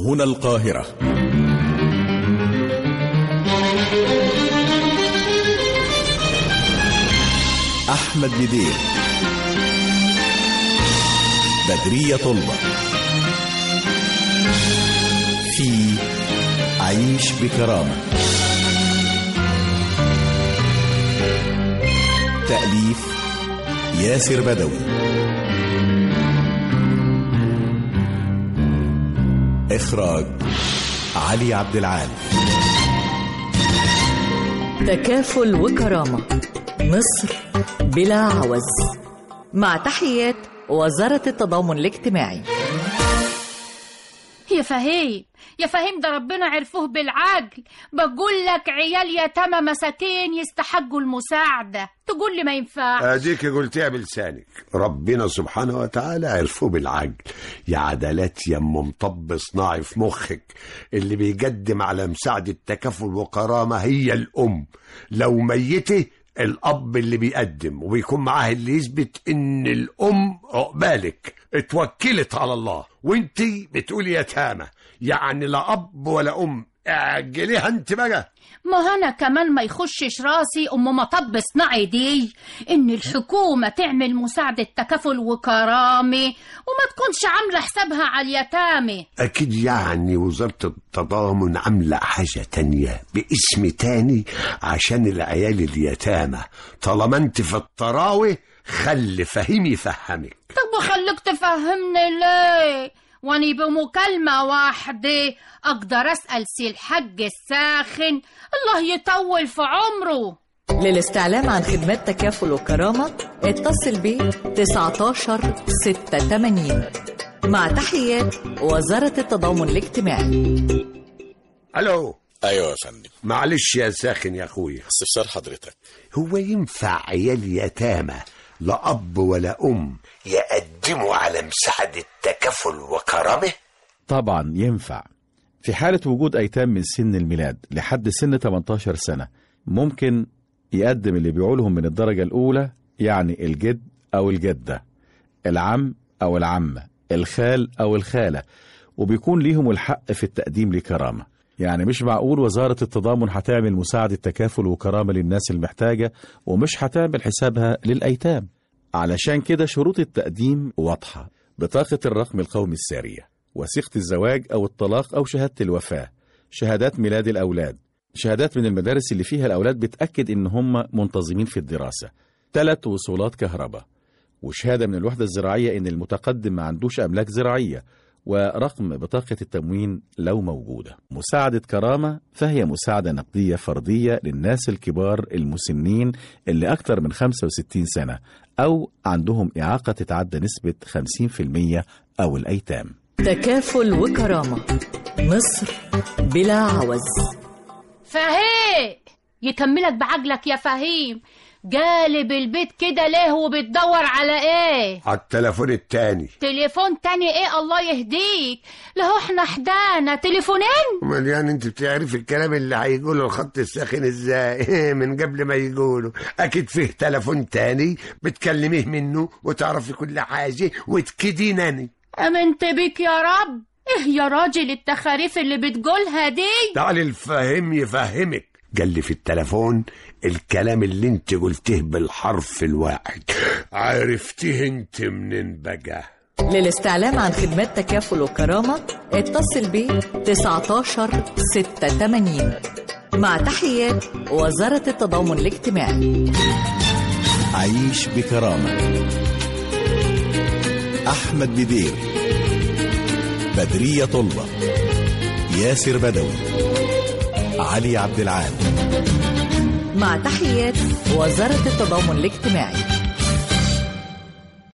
هنا القاهرة أحمد ندير بدرية طلبة في عيش بكرامة تأليف ياسر بدوي إخراج علي عبد العال تكافل وكرامة مصر بلا عوز مع تحيات وزارة التضامن الاجتماعي يا فهيم يا فهيم ده ربنا عرفوه بالعجل بقول لك عيال يتامى مساكين يستحقوا المساعدة تقول لي ما ينفعش اديك قلتيها بلسانك ربنا سبحانه وتعالى عرفوه بالعجل يا عدالات يا ام مطب صناعي في مخك اللي بيقدم على مساعدة تكافل وكرامة هي الأم لو ميتة الأب اللي بيقدم وبيكون معاه اللي يثبت إن الأم عقبالك اتوكلت على الله وانتي بتقولي يتامى يعني لا أب ولا أم اعجليها انت بقى ما انا كمان ما يخشش راسي ام مطب صناعي دي ان الحكومة تعمل مساعدة تكافل وكرامة وما تكونش عاملة حسابها على اليتامى أكيد يعني وزارة التضامن عاملة حاجة تانية باسم تاني عشان العيال اليتامى طالما انت في الطراوة خلي فهيم يفهمك طب وخليك تفهمني ليه واني بمكالمة واحدة اقدر اسأل سي الحج الساخن الله يطول في عمره للاستعلام عن خدمات تكافل وكرامة اتصل ب 19 86 مع تحيات وزارة التضامن الاجتماعي ألو ايوه يا فندم معلش يا ساخن يا أخويا استفسار حضرتك هو ينفع عيال يتامى لا أب ولا أم يقدموا على مساعدة تكافل وكرامة طبعا ينفع في حالة وجود أيتام من سن الميلاد لحد سن 18 سنة ممكن يقدم اللي بيقولهم من الدرجة الأولى يعني الجد أو الجدة العم أو العمة الخال أو الخالة وبيكون ليهم الحق في التقديم لكرامة يعني مش معقول وزارة التضامن هتعمل مساعدة تكافل وكرامة للناس المحتاجة ومش هتعمل حسابها للأيتام علشان كده شروط التقديم واضحة بطاقة الرقم القومي السارية وثيقة الزواج أو الطلاق أو شهادة الوفاة شهادات ميلاد الأولاد شهادات من المدارس اللي فيها الأولاد بتأكد إن هم منتظمين في الدراسة ثلاث وصولات كهرباء وشهادة من الوحدة الزراعية إن المتقدم ما عندوش أملاك زراعية ورقم بطاقة التموين لو موجودة مساعدة كرامة فهي مساعدة نقدية فردية للناس الكبار المسنين اللي أكثر من 65 سنة أو عندهم إعاقة تتعدى نسبة 50% أو الأيتام تكافل وكرامة مصر بلا عوز فهيم يكملك بعجلك يا فهيم جالب البيت كده ليه وبتدور على ايه على التليفون التاني تليفون تاني ايه الله يهديك لهو احنا حدانا تليفونين امال يعني انت بتعرف الكلام اللي هيقوله الخط الساخن ازاي من قبل ما يقوله اكيد فيه تليفون تاني بتكلميه منه وتعرفي كل حاجه وتكدينني امنت بيك يا رب ايه يا راجل التخاريف اللي بتقولها دي تعالي الفهم يفهمك قال لي في التليفون الكلام اللي انت قلته بالحرف الواحد عرفتيه انت منين بقى للاستعلام عن خدمات تكافل وكرامة اتصل ب 19 86 مع تحيات وزارة التضامن الاجتماعي عيش بكرامة أحمد بدير بدرية طلبة ياسر بدوي علي عبد العال مع تحيات وزارة التضامن الاجتماعي